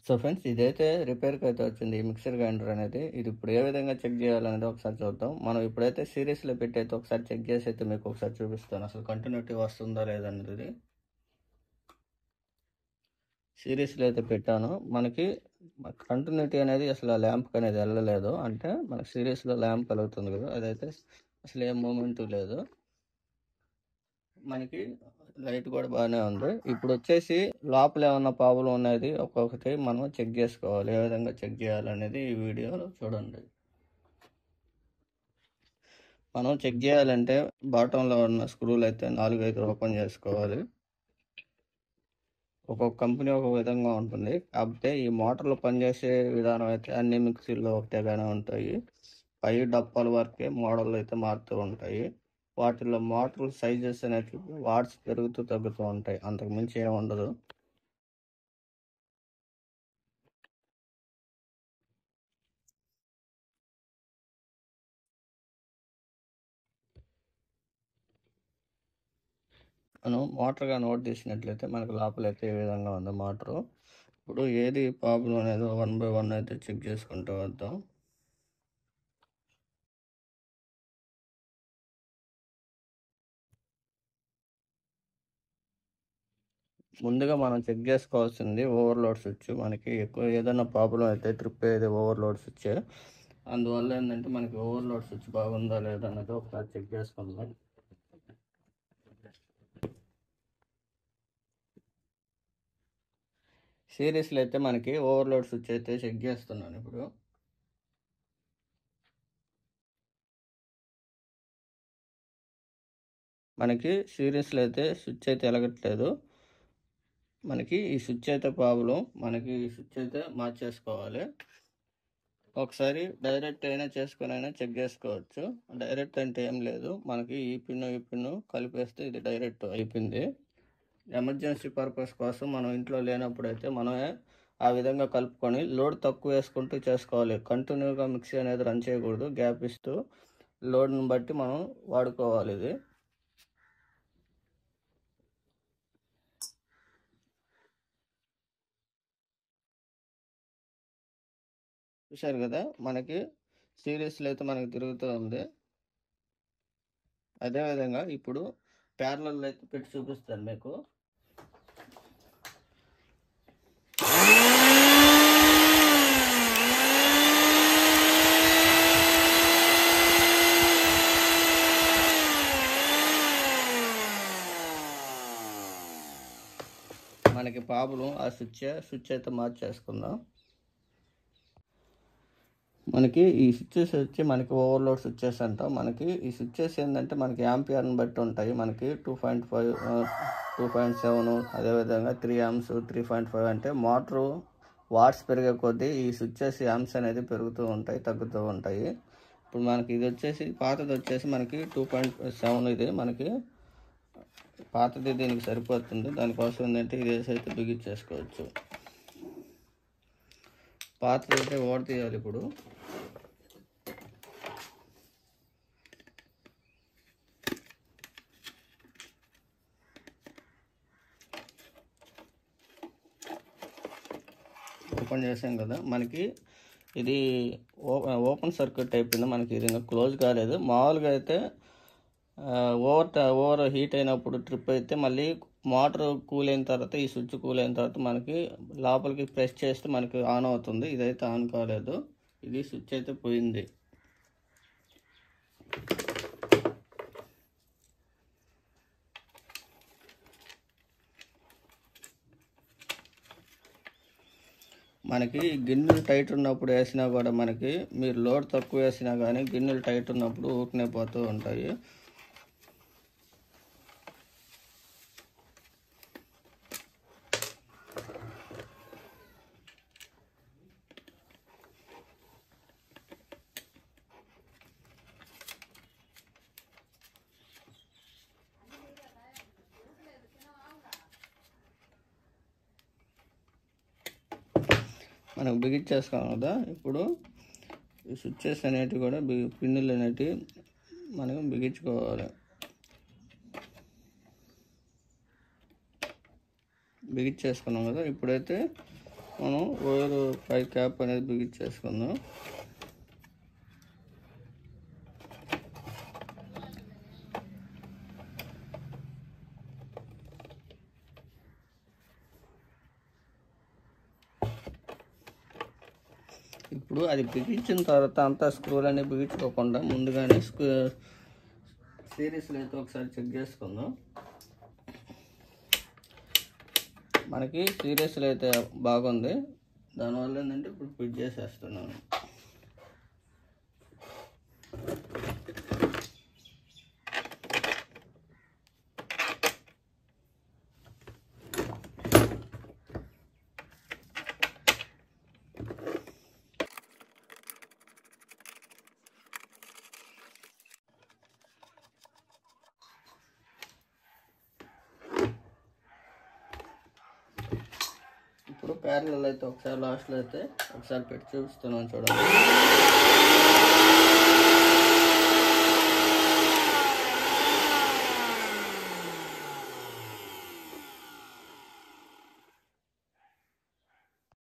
so friends ఇదైతే రిపేర్కి అయితే వచ్చింది ఈ మిక్సర్ గ్రైండర్ అనేది ఇది ఇప్పుడు ఏ విధంగా చెక్ చేయాలనేది ఒకసారి చూద్దాం మనం ఇప్పుడైతే సిరీస్లో పెట్టి అయితే ఒకసారి చెక్ చేసి అయితే మీకు ఒకసారి చూపిస్తాను అసలు కంటిన్యూటీ వస్తుందా లేదనేది సిరీస్లో అయితే పెట్టాను మనకి కంటిన్యూటీ అనేది అసలు ఆ ల్యాంప్ అనేది వెళ్ళలేదు అంటే మనకి సిరీస్లో ల్యాంప్ కలుగుతుంది కదా అదైతే అసలు ఏం మూమెంట్ లేదు మనకి లైట్ కూడా బాగానే ఉంది ఇప్పుడు వచ్చేసి లోపల ఏమన్నా ప్రాబ్లం ఉన్నది ఒక్కొక్కటి మనం చెక్ చేసుకోవాలి ఏ విధంగా చెక్ చేయాలనేది ఈ వీడియోలో చూడండి మనం చెక్ చేయాలంటే బాటంలో ఉన్న స్క్రూలు అయితే నాలుగు ఐదు ఓపెన్ చేసుకోవాలి ఒక్కొక్క కంపెనీ ఒక విధంగా ఉంటుంది కాకపోతే ఈ మోటార్లు పనిచేసే విధానం అయితే అన్ని మిక్సీల్లో ఒకటేగానే ఉంటాయి పై డప్పాల వరకే మోడల్ అయితే మారుతూ ఉంటాయి వాటిలో మోటార్ సైజెస్ అనేవి వాట్స్ పెరుగుతూ తగ్గుతూ ఉంటాయి అంతకు మించి ఏమి ఉండదు మనం మోటార్గా నోట్ తీసినట్లయితే మనకు లోపల అయితే ఏ విధంగా ఉంది మోటారు ఇప్పుడు ఏది ప్రాబ్లం అనేది వన్ బై వన్ అయితే చెక్ చేసుకుంటూ వద్దాం ముందుగా మనం చెక్ చేసుకోవాల్సింది ఓవర్లోడ్ స్విచ్ మనకి ఎక్కువ ఏదైనా ప్రాబ్లం అయితే ట్రిప్ అయ్యేది ఓవర్లోడ్ స్విచ్ అందువల్ల ఏంటంటే మనకి ఓవర్లోడ్ స్విచ్ బాగుందా లేదా అనేది ఒకసారి చెక్ చేసుకుందాం సిరీస్లో అయితే మనకి ఓవర్లోడ్ స్విచ్ అయితే చెక్ చేస్తున్నాను ఇప్పుడు మనకి సిరీస్లో అయితే స్విచ్ అయితే వెలగట్లేదు మనకి ఈ స్విచ్ అయితే ప్రాబ్లం మనకి ఈ స్విచ్ అయితే మార్చేసుకోవాలి ఒకసారి డైరెక్ట్ అయినా చేసుకొని అయినా చెక్ చేసుకోవచ్చు డైరెక్ట్ అంటే ఏం లేదు మనకి ఈ పిన్ను ఈ పిన్ను కలిపేస్తే ఇది డైరెక్ట్ అయిపోయింది ఎమర్జెన్సీ పర్పస్ కోసం మనం ఇంట్లో లేనప్పుడు అయితే మనమే ఆ విధంగా కలుపుకొని లోడ్ తక్కువ వేసుకుంటూ చేసుకోవాలి కంటిన్యూగా మిక్సీ అనేది రన్ చేయకూడదు గ్యాప్ ఇస్తూ లోడ్ని బట్టి మనం వాడుకోవాలి ఇది చూశారు కదా మనకి సిరీస్లో అయితే మనకి తిరుగుతూ ఉంది అదేవిధంగా ఇప్పుడు ప్యారలలో అయితే పెట్టి చూపిస్తాను మీకు మనకి ప్రాబ్లం ఆ స్విచ్ స్విచ్ అయితే మార్చేసుకుందాం మనకి ఈ స్విచ్చెస్ వచ్చి మనకి ఓవర్లోడ్ స్విచ్చెస్ అంటాం మనకి ఈ స్విచ్చెస్ ఏంటంటే మనకి యాంపియర్ని బట్టి ఉంటాయి మనకి two point five two point seven అదేవిధంగా three amps three point five అంటే మోటరు వాట్స్ పెరిగే కొద్దీ ఈ స్విచ్చెస్ యామ్స్ అనేది పెరుగుతూ ఉంటాయి తగ్గుతూ ఉంటాయి ఇప్పుడు మనకి ఇది వచ్చేసి పాతది వచ్చేసి మనకి టూ పాయింట్ సెవెన్ ఇది మనకి పాతది దీనికి సరిపోతుంది దానికోసం ఏంటంటే ఇది వేసి అయితే బిగించేసుకోవచ్చు పాతది అయితే ఓడ తీయాలి ఇప్పుడు ఓపెన్ చేసాం కదా మనకి ఇది ఓపెన్ సర్క్యూట్ అయిపోయింది మనకి ఇది ఇంకా క్లోజ్ కాలేదు మామూలుగా అయితే ఓవర్ ఓవర్ హీట్ అయినప్పుడు ట్రిప్ అయితే మళ్ళీ మోటార్ కూల్ అయిన తర్వాత ఈ స్విచ్ కూల్ అయిన తర్వాత మనకి లోపలికి ప్రెస్ చేస్తే మనకి ఆన్ అవుతుంది ఇదైతే ఆన్ కాలేదు ఇది స్విచ్ అయితే పోయింది మనకి గిన్నెలు టైట్ ఉన్నప్పుడు వేసినా కూడా మనకి మీరు లోడ్ తక్కువ వేసినా కానీ గిన్నెలు టైట్ ఉన్నప్పుడు ఊరికనే పోతూ ఉంటాయి మనకు బిగించేసుకోం కదా ఇప్పుడు ఈ స్విచ్చెస్ అనేటివి కూడా బిగి పిన్నులు అనేటివి మనం బిగించుకోవాలి బిగించేసుకున్నాం కదా ఇప్పుడైతే మనం వైర్ పై క్యాప్ అనేది బిగించేసుకుందాం ఇప్పుడు అది బిగించిన తర్వాత అంతా స్క్రూలన్నీ బిగించుకోకుండా ముందుగానే స్క్రూ సిరీస్లో అయితే ఒకసారి చెక్ చేసుకుందాం మనకి సీరియస్లో అయితే బాగుంది దానివల్ల ఏంటంటే ఇప్పుడు ఫిట్ చేసేస్తున్నాను ఇప్పుడు ప్యారల్ అయితే ఒకసారి లాస్ట్లో అయితే ఒకసారి పెట్టి చూపిస్తున్నాను చూడండి